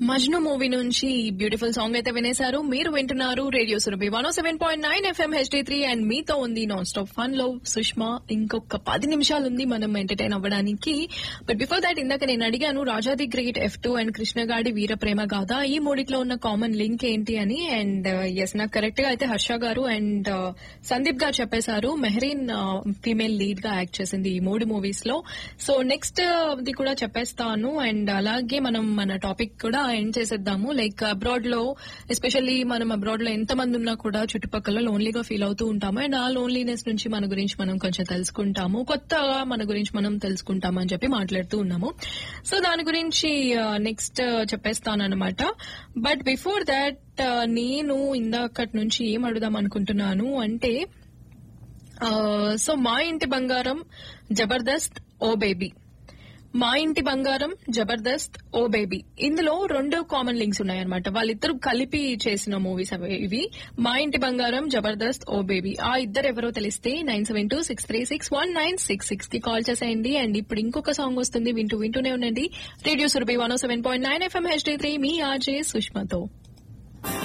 Majnu movie నుంచి beautiful song అయితే వినేశారు మీరు వింటున్నారు radio Surabhi one seven point nine FM HD three and మీతో ఉంది నాన్ స్టాప్ ఫన్ లో సుష్మా ఇంకొక పది నిమిషాలు ఉంది మనం ఎంటర్టైన్ అవ్వడానికి బట్ బిఫోర్ దాట్ ఇందాక నేను అడిగాను Raja the great F two and Krishnagadi Veera Prema Gadha ఈ మూడిట్లో ఉన్న కామన్ లింక్ ఏంటి అని అండ్ ఎస్ నాకు కరెక్ట్ గా అయితే హర్ష గారు అండ్ సందీప్ గారు చెప్పేశారు మెహరీన్ ఫీమేల్ లీడ్ గా యాక్ట్ చేసింది ఈ మూడు మూవీస్ లో సో నెక్స్ట్ ది కూడా చెప్పేస్తాను అండ్ అలాగే మనం మన టాపిక్ కూడా ఎండ్ చేసేద్దాము లైక్ అబ్రాడ్ లో ఎస్పెషల్లీ మనం అబ్రాడ్ లో ఎంత మంది ఉన్నా కూడా చుట్టుపక్కల లోన్లీగా ఫీల్ అవుతూ ఉంటాము అండ్ ఆ లోన్లీనెస్ నుంచి మన గురించి మనం కొంచెం తెలుసుకుంటాము కొత్తగా మన గురించి మనం తెలుసుకుంటాము అని చెప్పి మాట్లాడుతూ ఉన్నాము సో దాని గురించి నెక్స్ట్ చెప్పేస్తాను అనమాట బట్ బిఫోర్ దాట్ నేను ఇందాకటి నుంచి ఏం అడుగుదాం అనుకుంటున్నాను అంటే సో మా ఇంటి బంగారం జబర్దస్త్ ఓ బేబీ మా ఇంటి బంగారం జబర్దస్త్ ఓ బేబీ ఇందులో రెండు కామన్ లింక్స్ ఉన్నాయన్నమాట వాళ్ళిద్దరు కలిపి చేసిన మూవీస్ అవి ఇవి మా ఇంటి బంగారం జబర్దస్త్ ఓ బేబీ ఆ ఇద్దరు ఎవరో తెలిస్తే nine seven two six three six one nine six six కి కాల్ చేసేయండి అండ్ ఇప్పుడు ఇంకొక సాంగ్ వస్తుంది వింటూ వింటూనే ఉండండి radio Surabhi one seven point nine FM HD three మీ ఆర్జే సుష్మతో